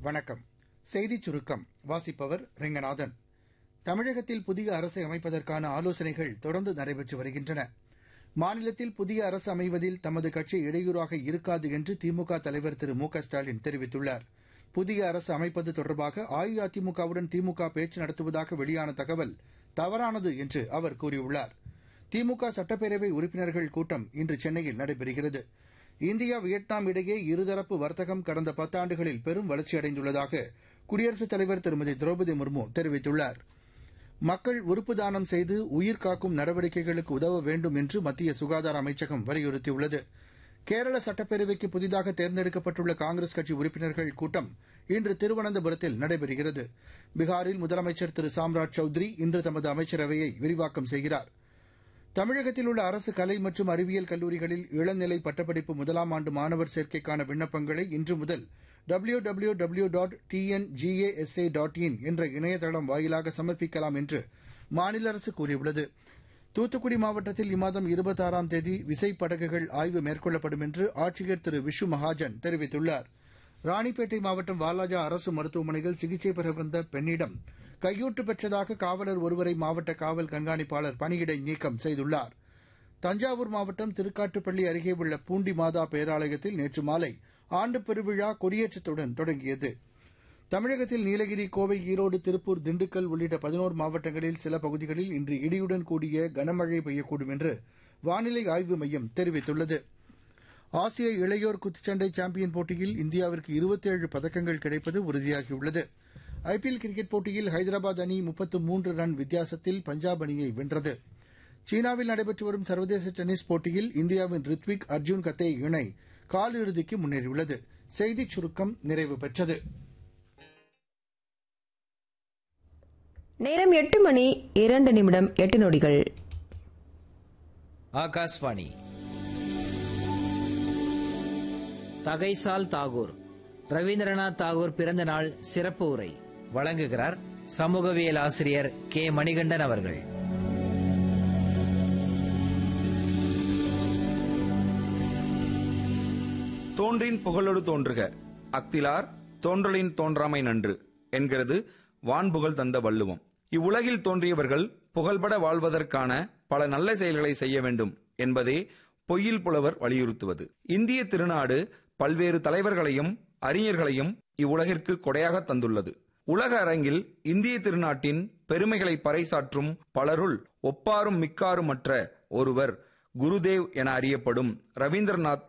வணக்கம் செய்திச் சுருக்கம் வாசிப்பவர் ரெங்கநாதன் தமிழகத்தில் புதிய அரசை அமைப்பதற்கான ஆலோசனைகள் தொடர்ந்து நடைபெற்று வருகின்றன மாநிலத்தில் புதிய அரசு அமைவதில் தமது கட்சி இடையூறாக இருக்காது என்று திமுக தலைவர் திரு மு க ஸ்டாலின் தெரிவித்துள்ளார் புதிய அரசு அமைப்பது தொடர்பாக அஇஅதிமுகவுடன் திமுக பேச்சு நடத்துவதாக வெளியான தகவல் தவறானது என்று அவர் கூறியுள்ளார் திமுக சட்டப்பேரவை உறுப்பினர்கள் கூட்டம் இன்று சென்னையில் நடைபெறுகிறது இந்தியா வியட்நாம் இடையே இருதரப்பு வர்த்தகம் கடந்த பத்தாண்டுகளில் பெரும் வளர்ச்சியடைந்துள்ளதாக குடியரசுத் தலைவர் திருமதி திரௌபதி முர்மு தெரிவித்துள்ளார் மக்கள் உறுப்பு தானம் செய்து உயிர் காக்கும் நடவடிக்கைகளுக்கு உதவ வேண்டும் என்று மத்திய சுகாதார அமைச்சகம் வலியுறுத்தியுள்ளது கேரள சட்டப்பேரவைக்கு புதிதாக தேர்ந்தெடுக்கப்பட்டுள்ள காங்கிரஸ் கட்சி உறுப்பினர்கள் கூட்டம் இன்று திருவனந்தபுரத்தில் நடைபெறுகிறது பீகாரில் முதலமைச்சர் திரு சாம்ராஜ் சௌத்ரி இன்று தமது அமைச்சரவையை விரிவாக்கம் செய்கிறார் தமிழகத்தில் உள்ள அரசு கலை மற்றும் அறிவியல் கல்லூரிகளில் இளநிலை பட்டப்படிப்பு முதலாம் ஆண்டு மாணவர் சேர்க்கைக்கான விண்ணப்பங்களை இன்று முதல் W W W dot TNGASA dot in என்ற இணையதளம் வாயிலாக சமர்ப்பிக்கலாம் என்று மாநில அரசு கூறியுள்ளது தூத்துக்குடி மாவட்டத்தில் இம்மாதம் இருபத்தாறாம் தேதி விசைப்படகுகள் ஆய்வு மேற்கொள்ளப்படும் என்று ஆட்சியர் திரு விஷு மகாஜன் தெரிவித்துள்ளார் ராணிப்பேட்டை மாவட்டம் வாலாஜா அரசு மருத்துவமனையில் சிகிச்சை பெற வந்த பெண்ணிடம் கையூட்டு பெற்றதாக காவலர் ஒருவரை மாவட்ட காவல் கண்காணிப்பாளர் பணியிடை நீக்கம் செய்துள்ளார் தஞ்சாவூர் மாவட்டம் திருக்காட்டுப்பள்ளி அருகே உள்ள பூண்டி மாதா பேராலயத்தில் நேற்று மாலை ஆண்டு பெருவிழா கொடியேற்றத்துடன் தொடங்கியது தமிழகத்தில் நீலகிரி கோவை ஈரோடு திருப்பூர் திண்டுக்கல் உள்ளிட்ட பதினோரு மாவட்டங்களில் சில பகுதிகளில் இன்று இடியுடன் கூடிய கனமழை பெய்யக்கூடும் என்று வானிலை ஆய்வு மையம் தெரிவித்துள்ளது ஆசிய இளையோர் குத்துச்சண்டை சாம்பியன் போட்டியில் இந்தியாவிற்கு இருபத்தேழு பதக்கங்கள் கிடைப்பது உறுதியாகியுள்ளது ஐபிஎல் கிரிக்கெட் போட்டியில் ஹைதராபாத் அணி முப்பத்து மூன்று ரன் வித்தியாசத்தில் பஞ்சாப் அணியை வென்றது சீனாவில் நடைபெற்று வரும் சர்வதேச டென்னிஸ் போட்டியில் இந்தியாவின் ரித்விக் அர்ஜுன் கத்தே இணை காலிறுதிக்கு முன்னேறியுள்ளது செய்திச் சுருக்கம் நிறைவு பெற்றது நேரம் எட்டு மணி இரண்டு நிமிடம் எட்டு நொடிகள் ஆகாஷ்வாணி தகைசால் தாகூர் ரவீந்திரநாத் தாகூர் பிறந்த நாள் சிறப்பு உரை வழங்குகிறார் சமூகவியல் ஆசிரியர் கே மணிகண்டன் அவர்கள் தோன்றின் புகழொடு தோன்றுக அக்திலார் தோன்றலின் தோன்றாமை நன்று என்கிறது வான்புகழ் தந்த வள்ளுவம் இவ்வுலகில் தோன்றியவர்கள் புகழ்பட வாழ்வதற்கான பல நல்ல செயல்களை செய்ய வேண்டும் என்பதே பொய்யில் புலவர் வலியுறுத்துவது இந்திய திருநாடு பல்வேறு தலைவர்களையும் அறிஞர்களையும் இவ்வுலகிற்கு கொடையாக தந்துள்ளது உலக அரங்கில் இந்திய திருநாட்டின் பெருமைகளை பறைசாற்றும் பலருள் ஒப்பாரும் மிக்காரும் மற்ற ஒருவர் குருதேவ் என அறியப்படும் ரவீந்திரநாத்